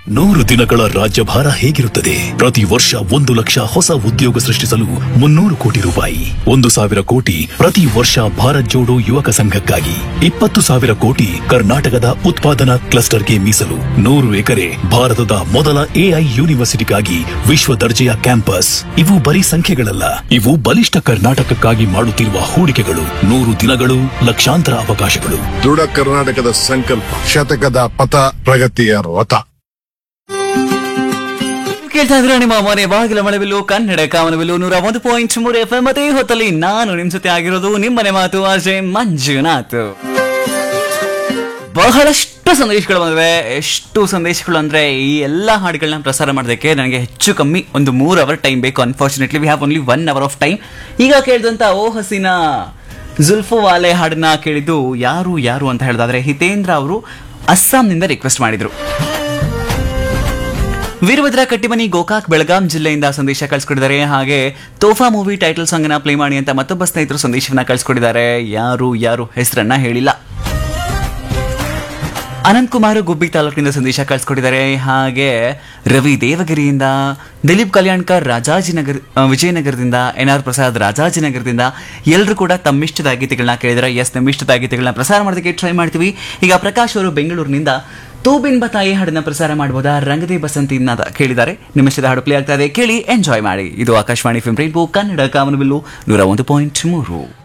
ನೂರು ದಿನಗಳ ರಾಜ್ಯಭಾರ ಹೇಗಿರುತ್ತದೆ ಪ್ರತಿ ವರ್ಷ ಒಂದು ಲಕ್ಷ ಹೊಸ ಉದ್ಯೋಗ ಸೃಷ್ಟಿಸಲು ಮುನ್ನೂರು ಕೋಟಿ ರೂಪಾಯಿ ಒಂದು ಸಾವಿರ ಕೋಟಿ ಪ್ರತಿ ವರ್ಷ ಭಾರತ್ ಜೋಡೋ ಯುವಕ ಸಂಘಕ್ಕಾಗಿ ಇಪ್ಪತ್ತು ಸಾವಿರ ಕೋಟಿ ಕರ್ನಾಟಕದ ಉತ್ಪಾದನಾ ಕ್ಲಸ್ಟರ್ಗೆ ಮೀಸಲು ನೂರು ಎಕರೆ ಭಾರತದ ಮೊದಲ ಎಐ ಯೂನಿವರ್ಸಿಟಿಗಾಗಿ ವಿಶ್ವ ದರ್ಜೆಯ ಕ್ಯಾಂಪಸ್ ಇವು ಬರೀ ಸಂಖ್ಯೆಗಳಲ್ಲ ಇವು ಬಲಿಷ್ಠ ಕರ್ನಾಟಕಕ್ಕಾಗಿ ಮಾಡುತ್ತಿರುವ ಹೂಡಿಕೆಗಳು ನೂರು ದಿನಗಳು ಲಕ್ಷಾಂತರ ಅವಕಾಶಗಳು ದೃಢ ಕರ್ನಾಟಕದ ಸಂಕಲ್ಪ ಶತಕದ ಪಥ ಪ್ರಗತಿಯ ರಥ ಕೇಳ್ತಾ ಇದ್ರೆ ನಿಮ್ಮ ಮನೆ ಬಾಗಿಲ ಮಳೆಬಿಲ್ಲು ಕನ್ನಡ ಕಾಮನಬಿಲ್ಲು ನೂರ ಒಂದು ಪಾಯಿಂಟ್ ಮೂರು ಎಫ್ ಎಂ ಮತ್ತೆ ಈ ಹೊತ್ತಲ್ಲಿ ನಾನು ನಿಮ್ ಜೊತೆ ಆಗಿರೋದು ನಿಮ್ಮನೆ ಮಾತು ಅಜಯ್ ಮಂಜುನಾಥ್ ಬಹಳಷ್ಟು ಸಂದೇಶಗಳು ಬಂದಿವೆ ಎಷ್ಟು ಸಂದೇಶಗಳು ಅಂದ್ರೆ ಈ ಎಲ್ಲ ಹಾಡುಗಳನ್ನ ಪ್ರಸಾರ ಮಾಡೋದಕ್ಕೆ ನನಗೆ ಹೆಚ್ಚು ಕಮ್ಮಿ ಒಂದು ಮೂರು ಅವರ್ ಟೈಮ್ ಬೇಕು unfortunately we have only one hour of time ಈಗ ಕೇಳಿದಂತ ಓ ಹಸಿನ ಜುಲ್ಫು ವಾಲೆ ಹಾಡನ್ನ ಕೇಳಿದ್ದು ಯಾರು ಯಾರು ಅಂತ ಹೇಳಿದಾದ್ರೆ ಹಿತೇಂದ್ರ ಅವರು ಅಸ್ಸಾಂನಿಂದ ರಿಕ್ವೆಸ್ಟ್ ಮಾಡಿದ್ರು ವೀರಭದ್ರ ಕಟ್ಟಿಮನಿ ಗೋಕಾಕ್ ಬೆಳಗಾಂ ಜಿಲ್ಲೆಯಿಂದ ಸಂದೇಶ ಕಳಿಸ್ಕೊಟ್ಟಿದ್ದಾರೆ ಹಾಗೆ ತೋಫಾ ಮೂವಿ ಟೈಟಲ್ ಸಾಂಗ್ ನ ಪ್ಲೇ ಮಾಡಿ ಅಂತ ಮತ್ತೊಬ್ಬ ಸ್ನೇಹಿತರು ಸಂದೇಶವನ್ನ ಕಳಿಸ್ಕೊಟ್ಟಿದ್ದಾರೆ ಯಾರು ಯಾರು ಹೆಸರನ್ನ ಹೇಳಿಲ್ಲ ಅನಂತ್ ಕುಮಾರ್ ಗುಬ್ಬಿ ತಾಲೂಕಿನಿಂದ ಸಂದೇಶ ಕಳಿಸ್ಕೊಟ್ಟಿದ್ದಾರೆ ಹಾಗೆ ರವಿ ದೇವಗಿರಿಯಿಂದ ದಿಲೀಪ್ ಕಲ್ಯಾಣ್ಕರ್ ರಾಜಾಜಿನಗರ ಆ, ವಿಜಯನಗರದಿಂದ ಎನ್ ಆರ್ ಪ್ರಸಾದ್ ರಾಜಾಜಿನಗರದಿಂದ ಎಲ್ಲರೂ ಕೂಡ ತಮ್ಮಿಷ್ಟದ ಗೀತೆಗಳನ್ನ ಕೇಳಿದರೆ ಎಸ್ ನಮ್ಮಿಷ್ಟದ ಗೀತೆಗಳನ್ನ ಪ್ರಸಾರ ಮಾಡೋದಕ್ಕೆ ಟ್ರೈ ಮಾಡ್ತೀವಿ ಈಗ ಪ್ರಕಾಶ್ ಅವರು ಬೆಂಗಳೂರಿನಿಂದ ತೂಬಿನ್ ಬತಾಯಿ ಹಾಡನ್ನ ಪ್ರಸಾರ ಮಾಡಬಹುದಾ ರಂಗದೇ ಬಸಂತಿ ನಾದ ಕೇಳಿದ್ದಾರೆ ನಿಮ್ಮಿಷ್ಟದ ಹಾಡು ಪ್ಲೇ ಆಗ್ತಾ ಇದೆ ಕೇಳಿ ಎಂಜಾಯ್ ಮಾಡಿ ಇದು ಆಕಾಶವಾಣಿ ಫಿಲ್ಮ್ ರೈನ್ಬೋ ಕನ್ನಡ ಕಾಮನಬಿಲ್ಲು ನೂರ ಒಂದು ಪಾಯಿಂಟ್ ಮೂರು